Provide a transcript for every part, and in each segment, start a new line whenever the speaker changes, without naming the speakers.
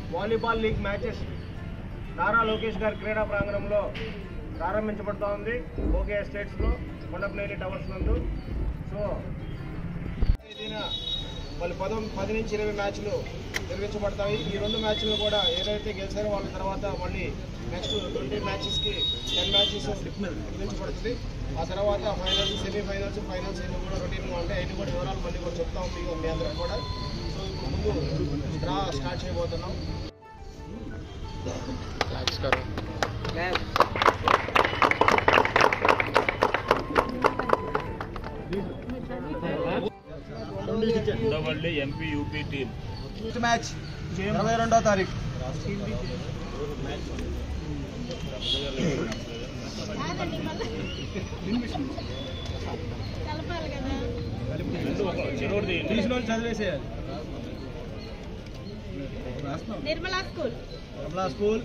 volleyball league matches Nara Lokesh గారి క్రీడా ప్రాంగణంలో ప్రారంభించబడుతూ ఉంది ఓకే ఎస్టేట్స్లో కొండపనేని టవర్స్ నందు సో తేదీన వాళ్ళు పదం పది నుంచి ఇరవై మ్యాచ్లు నిర్వహించబడతాయి ఈ రెండు మ్యాచ్లు కూడా ఏదైతే గెలిచారో వాళ్ళ తర్వాత మళ్ళీ నెక్స్ట్ ట్వంటీ మ్యాచెస్కి టెన్ మ్యాచెస్ నిర్వహించబడుతుంది ఆ తర్వాత ఫైనల్స్ సెమీఫైనల్స్ ఫైనల్స్ ఇవి కూడా రొటీన్గా ఉంటాయి అన్ని కూడా వివరాలు మళ్ళీ కూడా చెప్తాం మీకు మీ అందరికి కూడా సో ఇప్పుడు ముందు డ్రా స్టార్ట్ చేయబోతున్నాం
Undavalli MP UP team
match ఇరవై రెండో తారీఖు
కాదండి మళ్ళీ కలపాలి కదా
రెండు ఒక చెరువుది
తీసిన చదివేసేయాలి
Nirmala school
Kamala school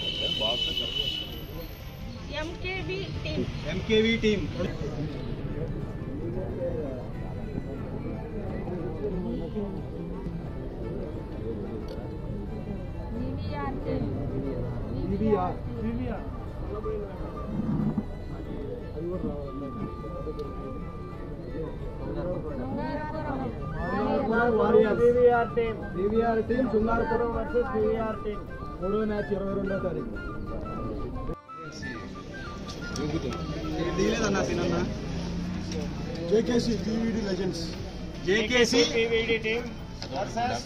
MKB team
MKV team
VVR team
VVR team VVR team Sungarapuram versus VVR team మూడో మ్యాచ్ ఇరవై రెండో తారీఖు తీయలేదన్నా తినన్నా JKC PVD legends JKC PVD team versus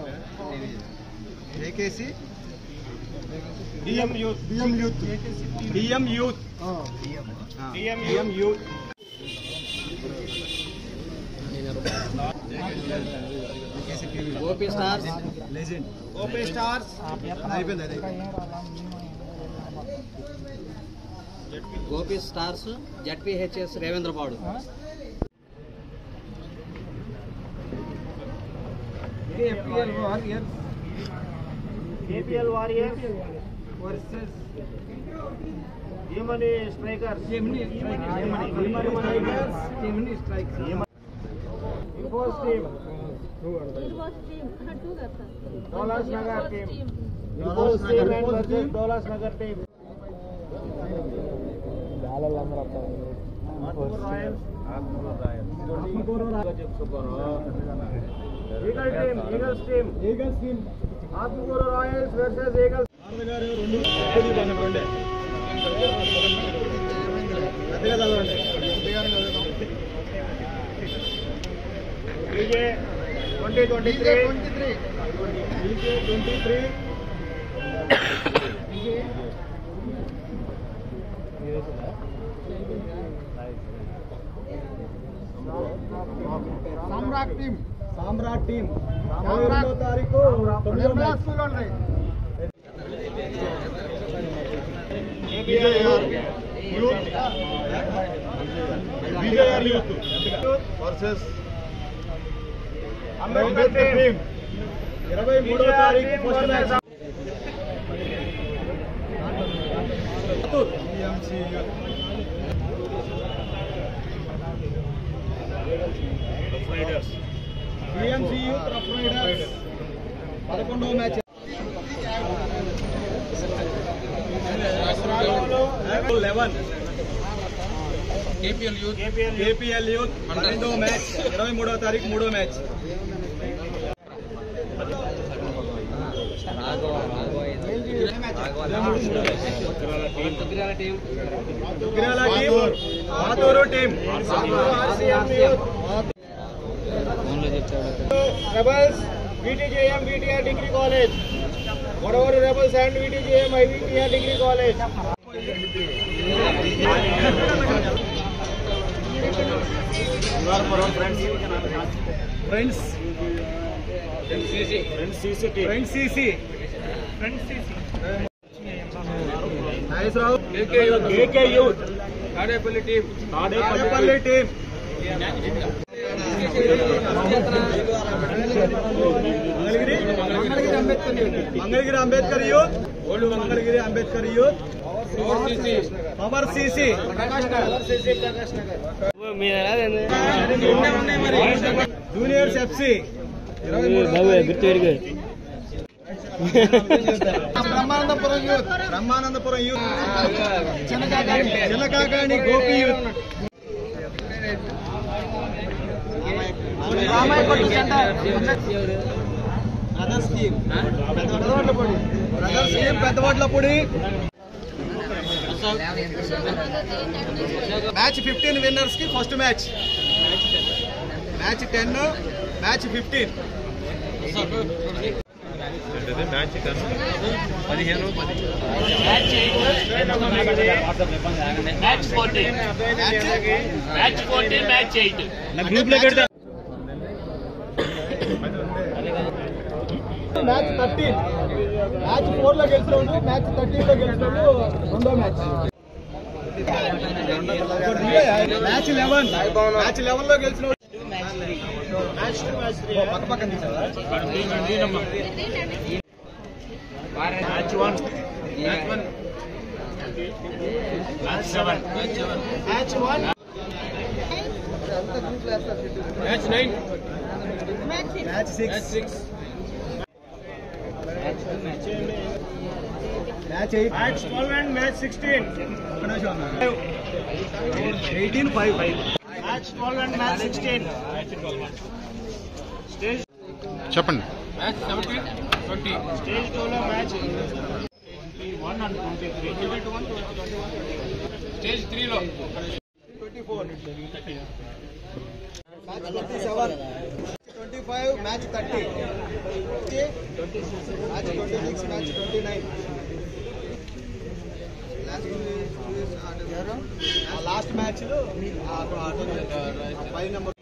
JKC DM youth DM youth DM youth DM youth
Gopi stars
legend ఓపే stars అయిపోయింది అదే
Gopi stars ZPHS Revendrapadu
KPL warriors KPL warriors versus Yamani strikers Yamani strikers Yamani strikers ఇన్ఫోస్ టీమ్
ఇన్వోస్ టీమ్ టూ కదా sir
Dolas Nagar team
team
ఇన్ఫోస్ team and versus Dolas Nagar team Atmakur royals Atmakur eagle team eagles team eagles team Atmakur royals versus eagles DJ twenty twenty three DJ twenty three Samrat team Samrat team Samrat తారీఖు తొమ్మిదో school ఉంటాయి versus Ambedkar team ఇరవై మూడో తారీఖు first match
riders
BMC youth rough riders పదకొండవ match eleven
KPL youth
KPL youth పన్నెండవ match ఇరవై మూడవ తారీఖు మూడో match
Duggirala team
Duggirala team Maturu team
ఫోన్లో చెప్తాడు
rebels VTJM VTR degree college Vadavaru rebels and VTJM IVTR degree college friends
friends CC team
friends CC friends CC Nageswararao
KK youth
Tadepalli team
Tadepalli
Tadepalli team Mangalagiri Mangalagiri Ambedkar youth old Mangalagiri Ambedkar youth power CC juniors FC ఇరవై మూడు Brahmanandapuram youth Brahmanandapuram youth Chinnakakani Gopi youth brother scheme Peddavadlapudi brother scheme Peddavadlapudi match fifteen winners కి first match match ten match fifteen
match fourteen match fourteen match eight
group లో పెడతా match thirteen match four లో గెలిచినోడు match thirteen లో గెలిచినోడు రెండో match match eleven match eleven లో గెలిచినోడు మ్యాచ్ టూ మ్యాచ్ త్రీ పక్క పక్కన తీసారా
match one match seven
match one match nine match six six match eight match twelve and match sixteen eighteen five match twelve and match sixteen stage
చెప్పండి
match seventeen twenty
stage టూలో match
one and twenty three stage త్రీలో
twenty four match twenty seven twenty five match thirty match twenty six match twenty nine last match లో five number